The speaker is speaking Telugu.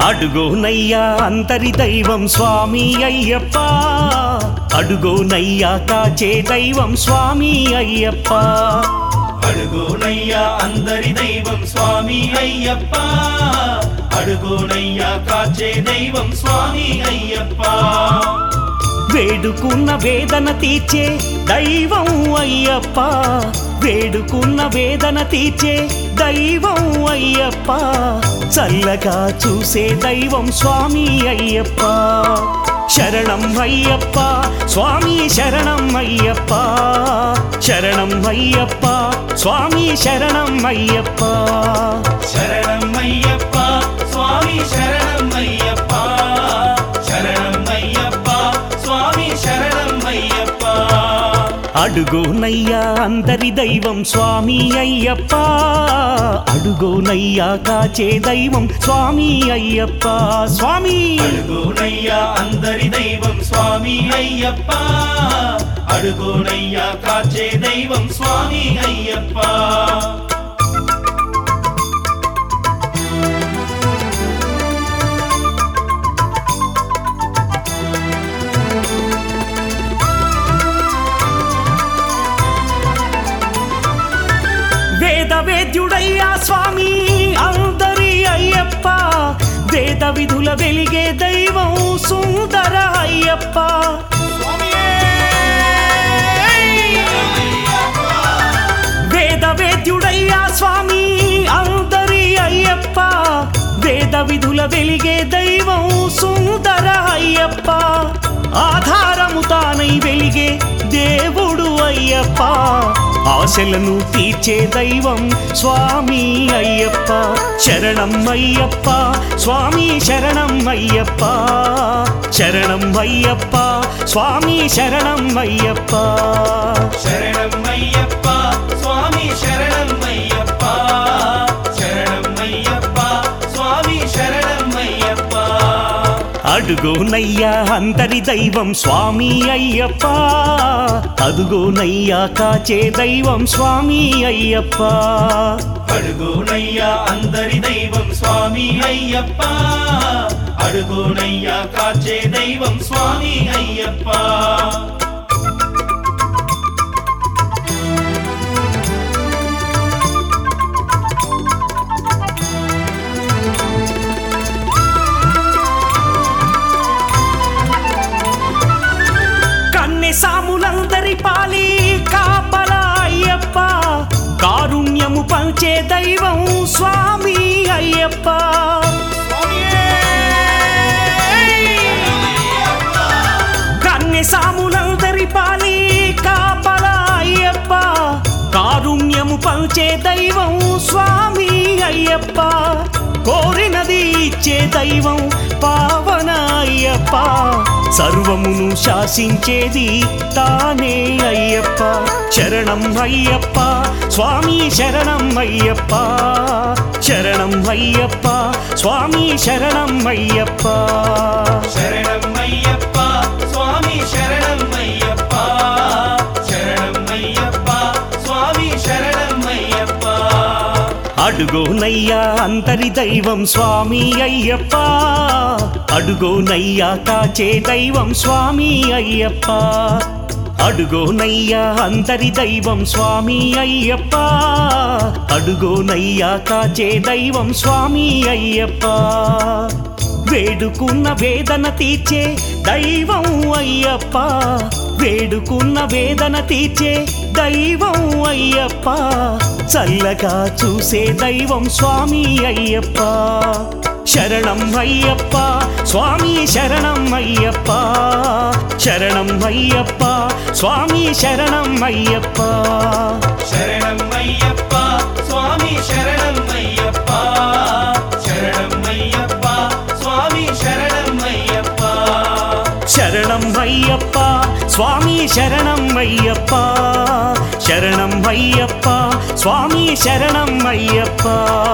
అడుగోనయ్యా అంతరి దైవం స్వామి అయ్యప్ప అడుగోనయ్యా కాచే దైవం స్వామి అయ్యప్ప అడుగోనయ్యా అందరి దైవం స్వామి అయ్యప్ప అడుగోనయ్యా కాచే దైవం స్వామి అయ్యప్ప వేడుకున్న వేదన తీర్చే దైవం అయ్యప్ప వేడుకున్న వేదన తీర్చే దైవం అయ్యప్ప చల్లగా చూసే దైవం స్వామి అయ్యప్ప శరణం అయ్యప్ప స్వామి శరణం అయ్యప్ప శరణం అయ్యప్ప స్వామి శరణం అయ్యప్ప శరణం అయ్యప్ప స్వామి శరణం అయ్యప్ప శరణం అయ్యప్ప స్వామి శరణం అయ్యప్ప అడుగోనయ్యా అందరి దైవం స్వామి అయ్యప్ప అడుగోనయ్యా కాచే దైవం స్వామి అయ్యప్ప స్వామి అడుగోనయ్యా అందరి దైవం స్వామి అయ్యప్ప అడుగోనయ్యా కాచే దైవం స్వామి అయ్యప్ప వేద వేద్యుడయ్యా స్వామి అందరి అయ్యప్ప వేద విధుల వెలిగే దైవం సుందర అయ్యప్ప వేద వేద్యుడయ్యా స్వామి అందరి అయ్యప్ప వేద విధుల వెలిగే దైవం సుందర అయ్యప్ప ఆధారము తానై వెలిగే దేవుడు అయ్యప్ప ఆశలను తీర్చే దైవం స్వామి అయ్యప్ప శరణం అయ్యప్ప స్వామి శరణం అయ్యప్ప శరణం అయ్యప్ప స్వామి శరణం అయ్యప్ప శరణం అయ్యప్ప స్వామి శరణం అయ్యప్ప శరణం అయ్యప్ప స్వామి శరణం అయ్యప్ప అడుగోనయ్యా అందరి దైవం స్వామి అయ్యప్ప అదుగోనయ్యా కాచే దైవం స్వామి అయ్యప్ప అడుగోనయ్యా అందరి దైవం స్వామి అయ్యప్ప అడుగోనయ్యా కాచే దైవం స్వామి అయ్యప్ప కన్నె సాములందరి పాలి కాపల అయ్యప్ప కారుణ్యము పంచే దైవం స్వామి అయ్యప్ప కన్నె సాములందరి పాలి కాపల అయ్యప్ప కారుణ్యము పంచే దైవం స్వామి అయ్యప్ప కోరినది ఇచ్చే దైవం పావన అయ్యప్ప సర్వమును శాసించేది తానే అయ్యప్ప శరణం అయ్యప్ప స్వామి శరణం అయ్యప్ప శరణం అయ్యప్ప స్వామి శరణం అయ్యప్ప శరణం అయ్యప్ప స్వామి శరణం అయ్యప్ప శరణం అయ్యప్ప స్వామి శరణం అయ్యప్ప అడుగోనయ్యా అంతరి దైవం స్వామి అయ్యప్ప అడుగోనయ్యా కాచే దైవం స్వామి అయ్యప్ప అడుగోనయ్యా అంతరి దైవం స్వామి అయ్యప్ప అడుగోనయ్యా కాచే దైవం స్వామి అయ్యప్ప వేడుకున్న వేదన తీర్చే దైవం అయ్యప్ప వేడుకున్న వేదన తీర్చే దైవం అయ్యప్ప చల్లగా చూసే దైవం స్వామి అయ్యప్ప శరణం అయ్యప్ప స్వామి శరణం అయ్యప్ప శరణం అయ్యప్ప స్వామి శరణం అయ్యప్ప శరణం అయ్యప్ప స్వామి శరణం అయ్యప్ప శరణం అయ్యప్ప స్వామి శరణం అయ్యప్ప శరణం అయ్యప్ప స్వామి శరణం అయ్యప్ప శరణం అయ్యప్ప స్వామి శరణం అయ్యప్ప